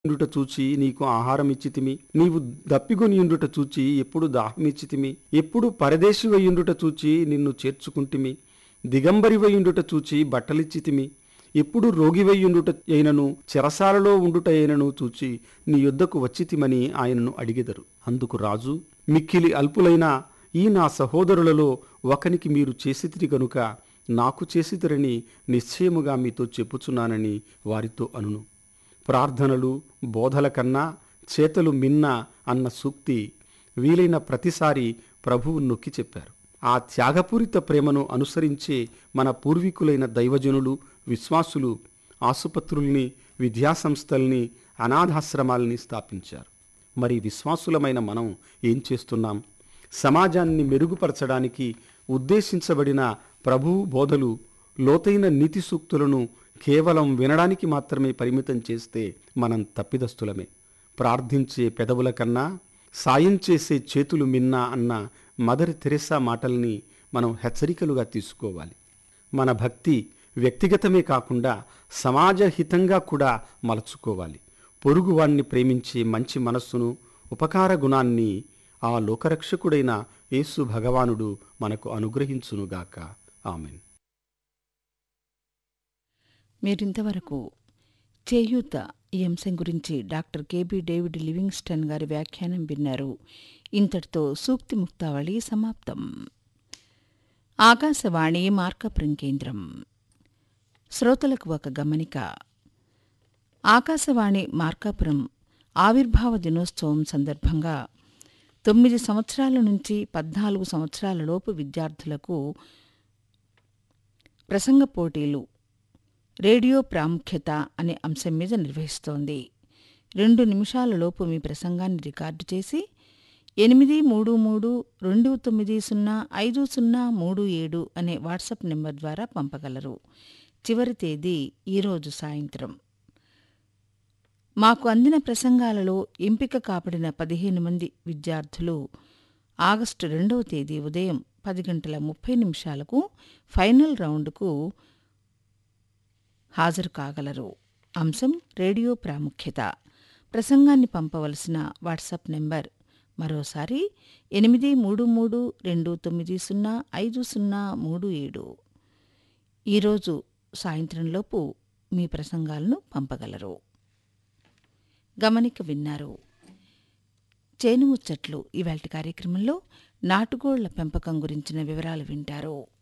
ఉండుట చూచి నీకు ఆహారం ఇచ్చితిమి నీవు దప్పిగొని ఉండుట చూచి ఎప్పుడు దాహమిచ్చితిమి ఎప్పుడు పరదేశివయ్యుండుట చూచి నిన్ను చేర్చుకుంటిమి దిగంబరివయ్యుండుట చూచి బట్టలిచ్చితిమి ఎప్పుడు రోగివయ్యుండుట అయినను చెరసాలలో ఉండుట అయినను చూచి నీ యొద్దకు వచ్చితిమని ఆయనను అడిగెదరు అందుకు రాజు మిక్కిలి అల్పులైన ఈ నా సహోదరులలో ఒకనికి మీరు చేసితిరి గనుక నాకు చేసితిరని నిశ్చయముగా మీతో చెప్పుచున్నానని వారితో అనును ప్రార్థనలు బోధల కన్నా చేతలు మిన్న అన్న సూక్తి వీలైన ప్రతిసారి ప్రభువు నొక్కి చెప్పారు ఆ త్యాగపూరిత ప్రేమను అనుసరించే మన పూర్వీకులైన దైవజనులు విశ్వాసులు ఆసుపత్రుల్ని విద్యాసంస్థల్ని అనాథాశ్రమాల్ని స్థాపించారు మరి విశ్వాసులమైన మనం ఏం చేస్తున్నాం సమాజాన్ని మెరుగుపరచడానికి ఉద్దేశించబడిన ప్రభువు బోధలు లోతైన నీతి సూక్తులను కేవలం వినడానికి మాత్రమే పరిమితం చేస్తే మనం తప్పిదస్తులమే ప్రార్థించే పెదవుల కన్నా సాయం చేసే చేతులు మిన్నా అన్న మదర్ తెరెసా మాటల్ని మనం హెచ్చరికలుగా తీసుకోవాలి మన భక్తి వ్యక్తిగతమే కాకుండా సమాజహితంగా కూడా మలచుకోవాలి పొరుగువాణ్ణి ప్రేమించే మంచి మనస్సును ఉపకార గుణాన్ని ఆ లోకరక్షకుడైన యేసు భగవానుడు మనకు అనుగ్రహించునుగాక ఆమెన్ మీరింతవరకు చేయూత ఈ అంశం గురించి డాక్టర్ కెబి డేవిడ్ లివింగ్స్టన్ గారి వ్యాఖ్యానం విన్నారు ఇంతటితో సూక్తి ముక్తావళి సమాప్తం ఆకాశవాణి మార్కపురం కేంద్రం శ్రోతలకు ఒక గమనిక ఆకాశవాణి మార్కాపురం ఆవిర్భావ దినోత్సవం సందర్భంగా తొమ్మిది సంవత్సరాల నుంచి పద్నాలుగు సంవత్సరాల లోపు విద్యార్థులకు ప్రసంగ పోటీలు రేడియో ప్రాముఖ్యత అనే అంశం మీద నిర్వహిస్తోంది రెండు నిమిషాల లోపు మీ ప్రసంగాన్ని రికార్డు చేసి ఎనిమిది మూడు మూడు రెండు తొమ్మిది సున్నా ఐదు సున్నా మూడు ఏడు అనే వాట్సాప్ నెంబర్ ద్వారా పంపగలరు చివరి తేదీ ఈరోజు సాయంత్రం మాకు అందిన ప్రసంగాలలో ఎంపిక కాపడిన పదిహేను మంది విద్యార్థులు ఆగస్టు రెండవ తేదీ ఉదయం పది గంటల ముప్పై నిమిషాలకు ఫైనల్ రౌండ్కు హాజరు కాగలరు అంశం రేడియో ప్రాముఖ్యత ప్రసంగాన్ని పంపవలసిన వాట్సాప్ నెంబర్ మరోసారి ఎనిమిది మూడు మూడు రెండు తొమ్మిది సున్నా ఐదు సున్నా మూడు ఏడు ఈరోజు సాయంత్రంలోపు మీ ప్రసంగాలను పంపగలరు గమనిక విన్నారు చేనుముచ్చట్లు ఇవాల్టి కార్యక్రమంలో నాటుగోళ్ల పెంపకం గురించిన వివరాలు వింటారు